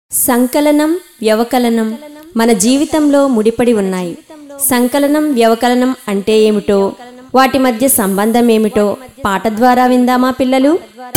సంకలనం వ్యవకలనం మన జీవితంలో ముడిపడి ఉన్నాయి సంకలనం వ్యవకలనం అంటే ఏమిటో వాటి మధ్య సంబంధం ఏమిటో పాట ద్వారా విందామా పిల్లలు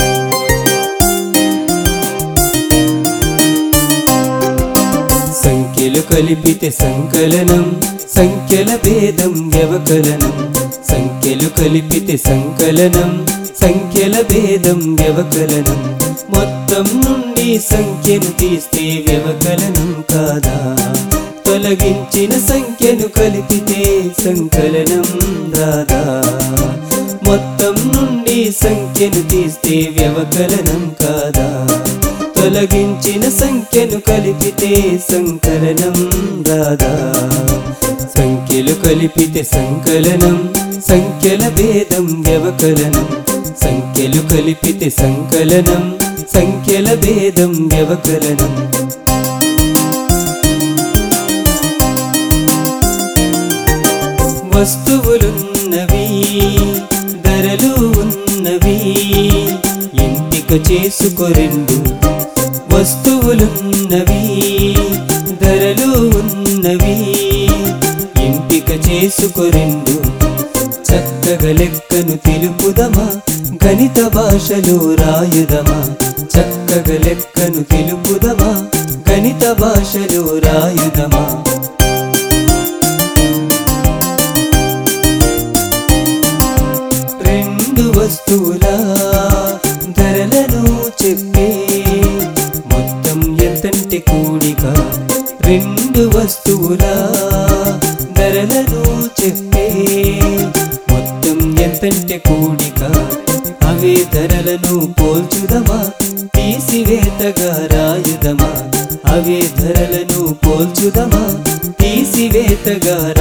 సంఖ్యలు కలిపితే సంకలనం సంఖ్యల భేదం వ్యవకలనం సంఖ్యలు కలిపితే సంకలనం సంఖ్యల భేదం వ్యవకలనం మొత్తం నుండి సంఖ్యను తీస్తే వ్యవకలనం కాదా తొలగించిన సంఖ్యను కలిపితే సంకలనం రాదా మొత్తం నుండి సంఖ్యను తీస్తే వ్యవకలనం కాదా తొలగించిన సంఖ్యను కలిపితే సంకలనం రాదా సంఖ్యలు కలిపితే సంకలనం సంఖ్యల భేదం వ్యవకలనం సంఖ్యలు కలిపితే సంకలనం సంఖ్యల భేదం వ్యవకలనం వస్తువులున్నవి ధరలు ఉన్నవి ఎంపిక చేసుకో రెండు వస్తువులున్నవి ధరలు ఉన్నవి ఎంపిక చేసుకో రెండు చక్కగా లెక్కను తెలుపుదమా గణిత భాషలో రాయుదమా చక్కగా లెక్కను తెలుపుదమా గణిత భాషలో రాయుదమా రెండు వస్తువుల ధరలను చెప్పే మొత్తం ఎంతంటే కూడిక రెండు వస్తువుల ధరలను చెప్పే మొత్తం ఎంతంటే కూడిక అవే ధరలను పోల్చుదమా తీసివేతగా రాయుదమా అవే ధరలను పోల్చుదమా తీసివేతగా